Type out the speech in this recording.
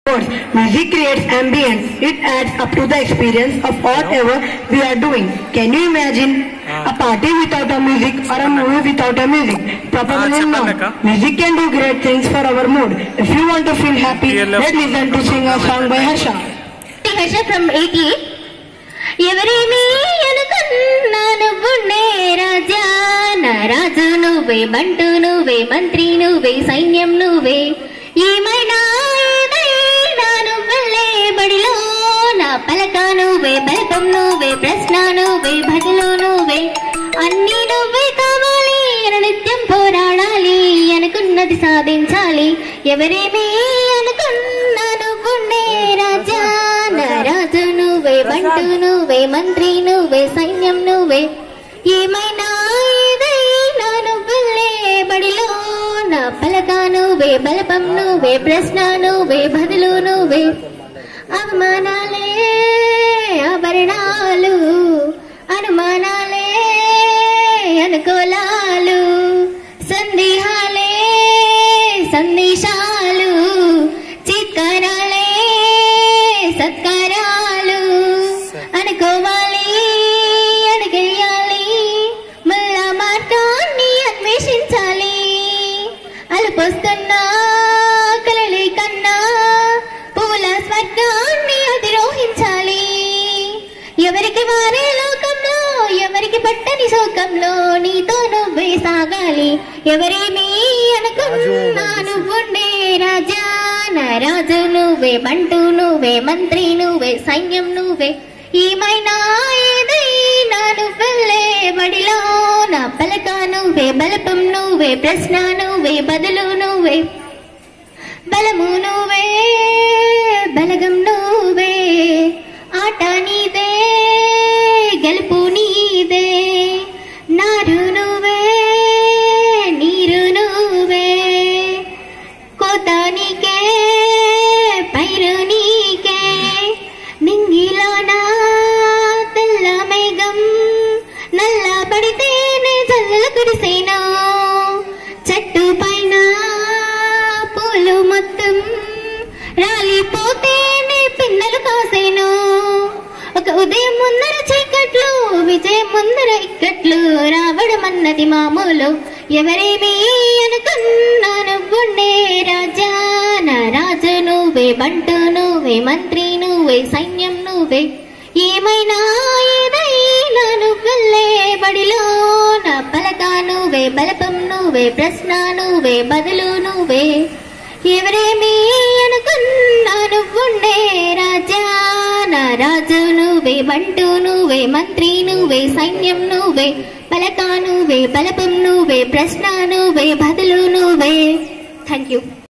words. Music creates ambience. It adds up to the experience of whatever we are doing. Can you imagine a party without a music or a movie without a music? Probably చెప్పండి not. అక్క. Music can do great things for our mood. If you want to feel happy, TLF. let's listen to sing a song by Harsha. Harsha from eighty ఎవరేమి అనుకున్నా నువ్వుండే రాజా నా రాజు నువ్వే బంటు నువ్వే మంత్రి నువ్వే సైన్యం నువ్వే ఏమైనా ఏదైనా నువ్వెళ్ళే బడిలో నా పలక నువ్వే బలపం నువ్వే ప్రశ్న నువ్వే బదులు నువ్వే అన్ని నువ్వే కావాలి అని నిత్యం పోరాడాలి అనుకున్నది సాధించాలి ఎవరేమి అనుకున్నా నువ్వుండే రాజా నా రాజు నువ్వే బంటు నువ్వే మంత్రి నువ్వే సైన్యం నువ్వే ఏమైనా ఏదైనా నువ్వెళ్ళే బడిలో నా పలక నువ్వే బలపం నువ్వే ప్రశ్న నువ్వే బదులు నువ్వే అవమానాలే ఆభరణాలు అనుమానాలే అనుకూలాలు సందేహాలే సందేశాలు చిత్కారాలే సత్కారాలు అనుకోవాలి అడిగేయాలి మళ్ళా మార్గాన్ని అన్వేషించాలి అలుపొస్తున్నా కలలే కన్నా పూల స్వర్గాన్ని అధిరోహించాలి ఎవరికి వారే లోకంలో ఎవరికి పట్టని శోకంలో నీతో నువ్వే సాగాలి ఎవరేమీ అనుకున్నా నువ్వుండే రాజా నా రాజు నువ్వే బంటు నువ్వే మంత్రి నువ్వే సైన్యం నువ్వే ఏమైనా ఏదైనా నువ్వెళ్ళే బడిలో నా పలక నువ్వే బలపం నువ్వే ప్రశ్న నువ్వే బదులు నువ్వే బలము నువ్వే బలగం నువ్వే ఆట నీదే గెలుపు నీదే నారు నువ్వే నీరు నువ్వే కోత నీకే పైరు నీకే నింగిలోన తెల్ల మేఘం నల్ల పడితేనే జల్లు కురిసేను చెట్టు పైన పూలు మొత్తం రాలిపోతేనే పిన్నలు కాసేను ఒక ఉదయం ముందర చీకట్లు విజయం ముందర ఇక్కట్లు రావడం అన్నది మామూలు ఎవరేమీ అనుకున్నా నువ్వుండే రాజా నా రాజు నువ్వే బంటు నువ్వే మంత్రి నువ్వే సైన్యం నువ్వే ఏమైనా ఏదైనా నువ్వెళ్ళే బడిలో నా పలక నువ్వే బలపం నువ్వే ప్రశ్న నువ్వే బదులు నువ్వే ఎవరేమీ అనుకున్నా నువ్వుండే రాజా నా రాజు నువ్వే బంటు నువ్వే మంత్రి నువ్వే సైన్యం నువ్వే పలక నువ్వే బలపం నువ్వే ప్రశ్న నువ్వే బదులు నువ్వే థ్యాంక్ యూ